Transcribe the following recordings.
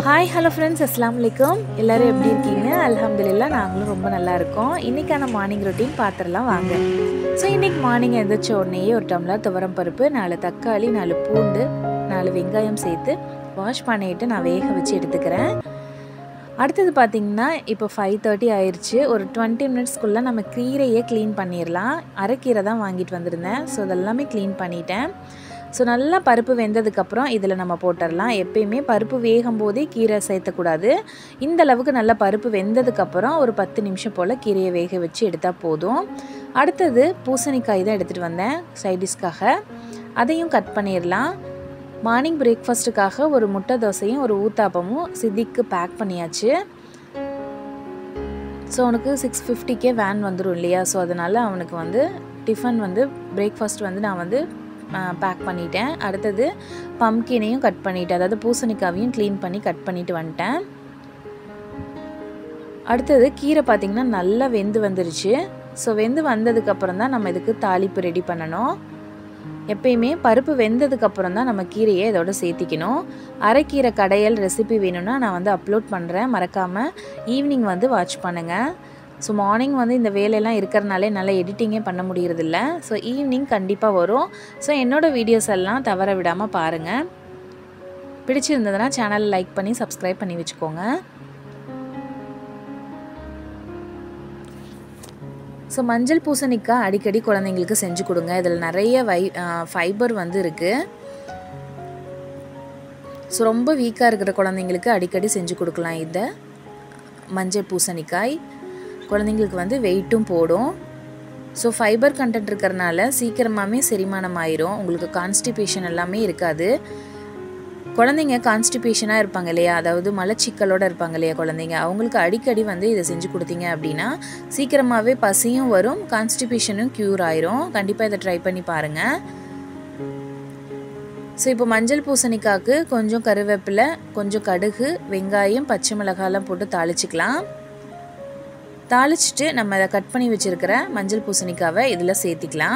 hi hello friends அஸ்லாம் வலைக்கம் எல்லோரும் எப்படி இருக்கீங்க அல்ஹம்துலில்லா நாங்களும் ரொம்ப நல்லா இருக்கோம் இன்றைக்கான மார்னிங் ரொட்டீன் பார்த்துடலாம் வாங்க ஸோ இன்றைக்கி மார்னிங் எந்திரிச்ச உடனேயே ஒரு டம்ளர் துவரம் பருப்பு நாலு தக்காளி நாலு பூண்டு நாலு வெங்காயம் சேர்த்து வாஷ் பண்ணிட்டு நான் வேக வச்சு எடுத்துக்கிறேன் அடுத்தது பார்த்திங்கன்னா இப்போ ஃபைவ் தேர்ட்டி ஆயிடுச்சு ஒரு டுவெண்ட்டி மினிட்ஸ்க்குள்ளே நம்ம கீரையை க்ளீன் பண்ணிடலாம் அரைக்கீரை தான் வாங்கிட்டு வந்திருந்தேன் ஸோ அதெல்லாமே க்ளீன் பண்ணிட்டேன் ஸோ நல்லா பருப்பு வெந்ததுக்கப்புறம் இதில் நம்ம போட்டுடலாம் எப்பயுமே பருப்பு வேகும் போதே கீரை சேர்த்தக்கூடாது இந்த அளவுக்கு நல்லா பருப்பு வெந்ததுக்கப்புறம் ஒரு பத்து நிமிஷம் போல் கீரையை வேக வச்சு எடுத்தால் போதும் அடுத்தது பூசணிக்காய் தான் எடுத்துகிட்டு வந்தேன் சைடிஷ்காக அதையும் கட் பண்ணிடலாம் மார்னிங் பிரேக்ஃபாஸ்ட்டுக்காக ஒரு முட்டை தோசையும் ஒரு ஊத்தாப்பமும் சித்திக்கு பேக் பண்ணியாச்சு ஸோ அவனுக்கு சிக்ஸ் ஃபிஃப்டிக்கே வேன் வந்துடும் இல்லையா ஸோ அதனால் அவனுக்கு வந்து டிஃபன் வந்து பிரேக்ஃபாஸ்ட் வந்து நான் வந்து பேக் பண்ணிட்டேன் அடுத்தது பம்கினையும் கட் பண்ணிட்டேன் அதாவது பூசணிக்காவையும் க்ளீன் பண்ணி கட் பண்ணிட்டு வந்துட்டேன் அடுத்தது கீரை பார்த்திங்கன்னா நல்லா வெந்து வந்துருச்சு ஸோ வெந்து வந்ததுக்கப்புறம் தான் நம்ம இதுக்கு தாளிப்பு ரெடி பண்ணணும் எப்பயுமே பருப்பு வெந்ததுக்கப்புறம் தான் நம்ம கீரையை இதோட சேர்த்திக்கணும் அரைக்கீரை கடையல் ரெசிபி வேணும்னா நான் வந்து அப்லோட் பண்ணுறேன் மறக்காமல் ஈவினிங் வந்து வாட்ச் பண்ணுங்கள் ஸோ மார்னிங் வந்து இந்த வேலையெல்லாம் இருக்கிறனாலே நல்லா எடிட்டிங்கே பண்ண முடியறதில்ல ஸோ ஈவினிங் கண்டிப்பாக வரும் ஸோ என்னோடய வீடியோஸ் எல்லாம் தவற விடாமல் பாருங்கள் பிடிச்சிருந்ததுன்னா சேனலை லைக் பண்ணி சப்ஸ்கிரைப் பண்ணி வச்சுக்கோங்க ஸோ மஞ்சள் பூசணிக்காய் அடிக்கடி குழந்தைங்களுக்கு செஞ்சு கொடுங்க இதில் நிறைய வை ஃபைபர் வந்து இருக்குது ஸோ ரொம்ப வீக்காக இருக்கிற குழந்தைங்களுக்கு அடிக்கடி செஞ்சு கொடுக்கலாம் இதை மஞ்சள் பூசணிக்காய் குழந்தைங்களுக்கு வந்து வெயிட்டும் போடும் ஸோ ஃபைபர் கண்டென்ட் இருக்கிறனால சீக்கிரமாகவே செரிமானம் ஆயிரும் உங்களுக்கு கான்ஸ்டிபேஷன் எல்லாமே இருக்காது குழந்தைங்க கான்ஸ்டிபேஷனாக இருப்பாங்க இல்லையா அதாவது மலச்சிக்கலோடு இருப்பாங்க இல்லையா குழந்தைங்க அவங்களுக்கு அடிக்கடி வந்து இதை செஞ்சு கொடுத்தீங்க அப்படின்னா சீக்கிரமாகவே பசியும் வரும் கான்ஸ்டிபேஷனும் க்யூர் ஆயிரும் கண்டிப்பாக இதை ட்ரை பண்ணி பாருங்கள் ஸோ இப்போ மஞ்சள் பூசணிக்காய்க்கு கொஞ்சம் கருவேப்பிலை கொஞ்சம் கடுகு வெங்காயம் பச்சை மிளகாலாம் போட்டு தாளிச்சிக்கலாம் தாளிச்சிட்டு நம்ம அதை கட் பண்ணி வச்சுருக்கிற மஞ்சள் பூசணிக்காவை இதில் சேர்த்திக்கலாம்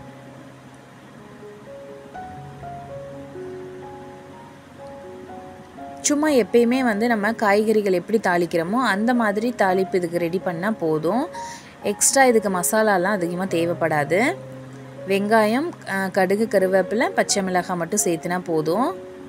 சும்மா எப்பயுமே வந்து நம்ம காய்கறிகள் எப்படி தாளிக்கிறோமோ அந்த மாதிரி தாளிப்பு இதுக்கு ரெடி பண்ணால் போதும் எக்ஸ்ட்ரா இதுக்கு மசாலாலாம் அதிகமாக தேவைப்படாது வெங்காயம் கடுகு கருவேப்பிலை பச்சை மிளகாய் மட்டும் சேர்த்துனா போதும்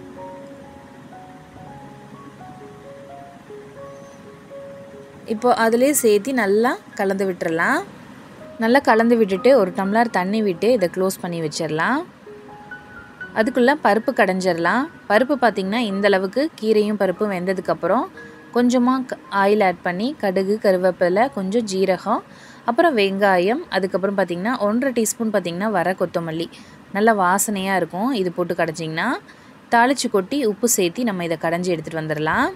இப்போ அதிலே சேர்த்து நல்லா கலந்து விட்டுறலாம் நல்லா கலந்து விட்டுட்டு ஒரு டம்ளர் தண்ணி விட்டு இதை க்ளோஸ் பண்ணி வச்சிடலாம் அதுக்குள்ளே பருப்பு கடைஞ்சிடலாம் பருப்பு பார்த்திங்கன்னா இந்தளவுக்கு கீரையும் பருப்பும் வெந்ததுக்கப்புறம் கொஞ்சமாக ஆயில் ஆட் பண்ணி கடுகு கருவேப்பிலை கொஞ்சம் ஜீரகம் அப்புறம் வெங்காயம் அதுக்கப்புறம் பார்த்திங்கன்னா ஒன்றரை டீஸ்பூன் பார்த்திங்கன்னா வர கொத்தமல்லி நல்லா வாசனையாக இருக்கும் இது போட்டு கடைஞ்சிங்கன்னா தாளித்து கொட்டி உப்பு சேர்த்தி நம்ம இதை கடைஞ்சி எடுத்துகிட்டு வந்துடலாம்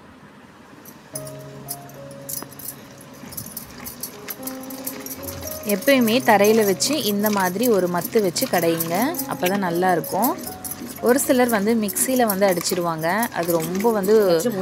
எப்பயுமே தரையில் வச்சு இந்த மாதிரி ஒரு மத்து வச்சு கடையுங்க அப்போ தான் நல்லாயிருக்கும் ஒரு சிலர் வந்து மிக்சியில் வந்து அடிச்சிடுவாங்க அது ரொம்ப வந்து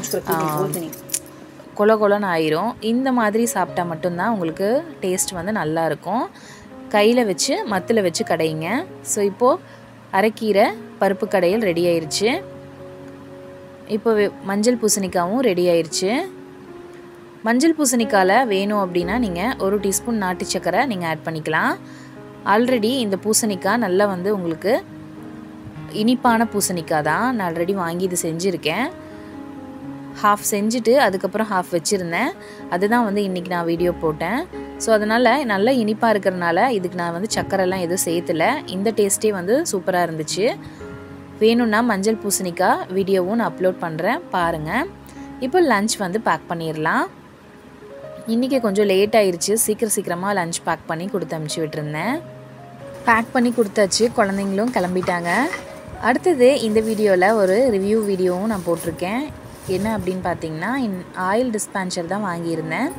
கொல கொலன்னு ஆயிரும் இந்த மாதிரி சாப்பிட்டா மட்டும்தான் உங்களுக்கு டேஸ்ட் வந்து நல்லாயிருக்கும் கையில் வச்சு மத்தில் வச்சு கடையுங்க ஸோ இப்போது அரைக்கீரை பருப்பு கடையில் ரெடி ஆயிடுச்சு இப்போ மஞ்சள் பூசணிக்காவும் ரெடி ஆயிடுச்சு மஞ்சள் பூசணிக்காயில் வேணும் அப்படின்னா நீங்கள் ஒரு டீஸ்பூன் நாட்டு சக்கரை நீங்கள் ஆட் பண்ணிக்கலாம் ஆல்ரெடி இந்த பூசணிக்காய் நல்லா வந்து உங்களுக்கு இனிப்பான பூசணிக்காய் தான் நான் ஆல்ரெடி வாங்கி இது செஞ்சுருக்கேன் ஹாஃப் செஞ்சுட்டு அதுக்கப்புறம் ஹாஃப் வச்சுருந்தேன் அதுதான் வந்து இன்றைக்கி நான் வீடியோ போட்டேன் ஸோ அதனால் நல்லா இனிப்பாக இருக்கிறனால இதுக்கு நான் வந்து சக்கரைலாம் எதுவும் சேர்த்தலை இந்த டேஸ்ட்டே வந்து சூப்பராக இருந்துச்சு வேணும்னா மஞ்சள் பூசணிக்காய் வீடியோவும் நான் அப்லோட் பண்ணுறேன் பாருங்கள் இப்போ லஞ்ச் வந்து பேக் பண்ணிடலாம் இன்றைக்கி கொஞ்சம் லேட் ஆயிடுச்சு சீக்கிரம் சீக்கிரமாக லஞ்ச் பேக் பண்ணி கொடுத்து அமுச்சு விட்டுருந்தேன் பேக் பண்ணி கொடுத்தாச்சு குழந்தைங்களும் கிளம்பிட்டாங்க அடுத்தது இந்த வீடியோவில் ஒரு ரிவ்யூ வீடியோவும் நான் போட்டிருக்கேன் என்ன அப்படின்னு பார்த்தீங்கன்னா இன் ஆயில் டிஸ்பேன்சர் தான் வாங்கியிருந்தேன்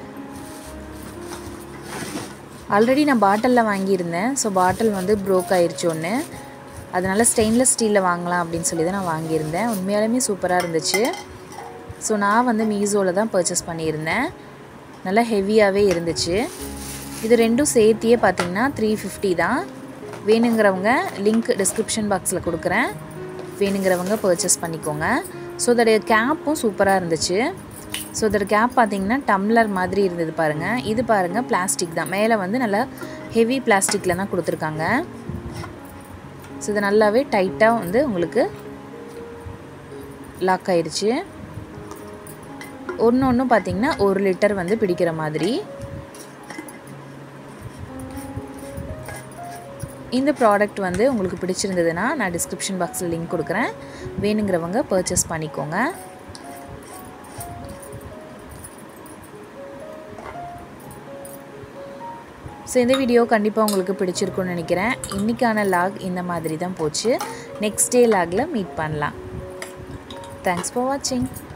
ஆல்ரெடி நான் பாட்டிலில் வாங்கியிருந்தேன் ஸோ பாட்டில் வந்து ப்ரோக் ஆயிடுச்சு ஒன்று அதனால் ஸ்டெயின்லெஸ் ஸ்டீலில் வாங்கலாம் அப்படின்னு சொல்லி தான் நான் வாங்கியிருந்தேன் உண்மையாலுமே சூப்பராக இருந்துச்சு ஸோ நான் வந்து மீஷோவில் தான் பர்ச்சேஸ் பண்ணியிருந்தேன் நல்லா ஹெவியாகவே இருந்துச்சு இது ரெண்டும் சேர்த்தியே பார்த்திங்கன்னா த்ரீ ஃபிஃப்டி தான் வேணுங்கிறவங்க லிங்க் டிஸ்கிரிப்ஷன் பாக்ஸில் கொடுக்குறேன் வேணுங்கிறவங்க பர்ச்சேஸ் பண்ணிக்கோங்க ஸோ அதோடைய கேப்பும் சூப்பராக இருந்துச்சு ஸோ இதோட கேப் பார்த்தீங்கன்னா டம்ளர் மாதிரி இருந்தது பாருங்கள் இது பாருங்கள் பிளாஸ்டிக் தான் மேலே வந்து நல்லா ஹெவி பிளாஸ்டிக்கில் தான் கொடுத்துருக்காங்க ஸோ இது நல்லாவே டைட்டாக வந்து உங்களுக்கு லாக் ஆயிடுச்சு ஒன்று ஒன்று பார்த்தீங்கன்னா ஒரு லிட்டர் வந்து பிடிக்கிற மாதிரி இந்த ப்ராடக்ட் வந்து உங்களுக்கு பிடிச்சிருந்ததுன்னா நான் டிஸ்கிரிப்ஷன் பாக்ஸில் லிங்க் கொடுக்குறேன் வேணுங்கிறவங்க பர்ச்சேஸ் பண்ணிக்கோங்க ஸோ இந்த வீடியோ கண்டிப்பாக உங்களுக்கு பிடிச்சிருக்குன்னு நினைக்கிறேன் இன்றைக்கான லாக் இந்த மாதிரி தான் போச்சு நெக்ஸ்ட் டே லாகில் மீட் பண்ணலாம் தேங்க்ஸ் ஃபார் வாட்சிங்